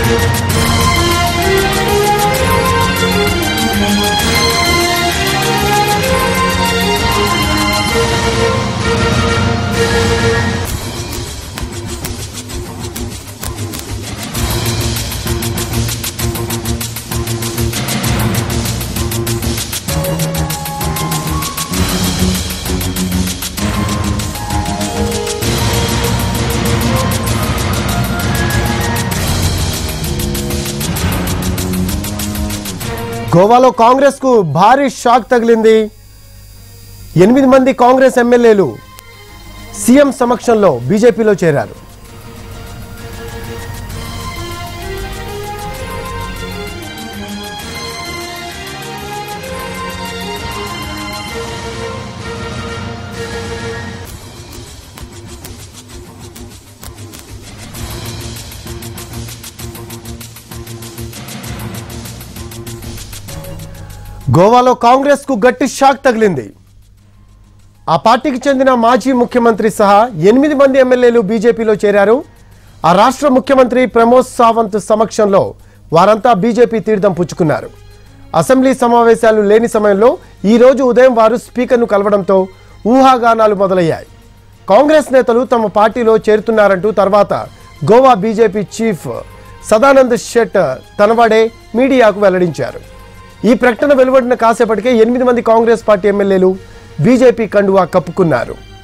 గోవాలో కాంగ్రెస్ కు భారీ షాక్ తగిలింది ఎనిమిది మంది కాంగ్రెస్ ఎమ్మెల్యేలు సీఎం సమక్షంలో బీజేపీలో చేరారు గోవాలో కాంగ్రెస్ కు గట్టి షాక్ తగిలింది ఆ పార్టీకి చెందిన మాజీ ముఖ్యమంత్రి సహా ఎనిమిది మంది ఎమ్మెల్యేలు బీజేపీలో చేరారు ఆ రాష్ట్ర ముఖ్యమంత్రి ప్రమోద్ సావంత్ సమక్షంలో వారంతా బీజేపీ తీర్థం పుచ్చుకున్నారు అసెంబ్లీ సమావేశాలు లేని సమయంలో ఈ రోజు ఉదయం వారు స్పీకర్ను కలవడంతో ఊహాగానాలు మొదలయ్యాయి కాంగ్రెస్ నేతలు తమ పార్టీలో చేరుతున్నారంటూ తర్వాత గోవా బీజేపీ చీఫ్ సదానంద్ షెట్ తనవాడే మీడియాకు వెల్లడించారు ఈ ప్రకటన వెలువడిన కాసేపటికే ఎనిమిది మంది కాంగ్రెస్ పార్టీ ఎమ్మెల్యేలు బీజేపీ కండువా కప్పుకున్నారు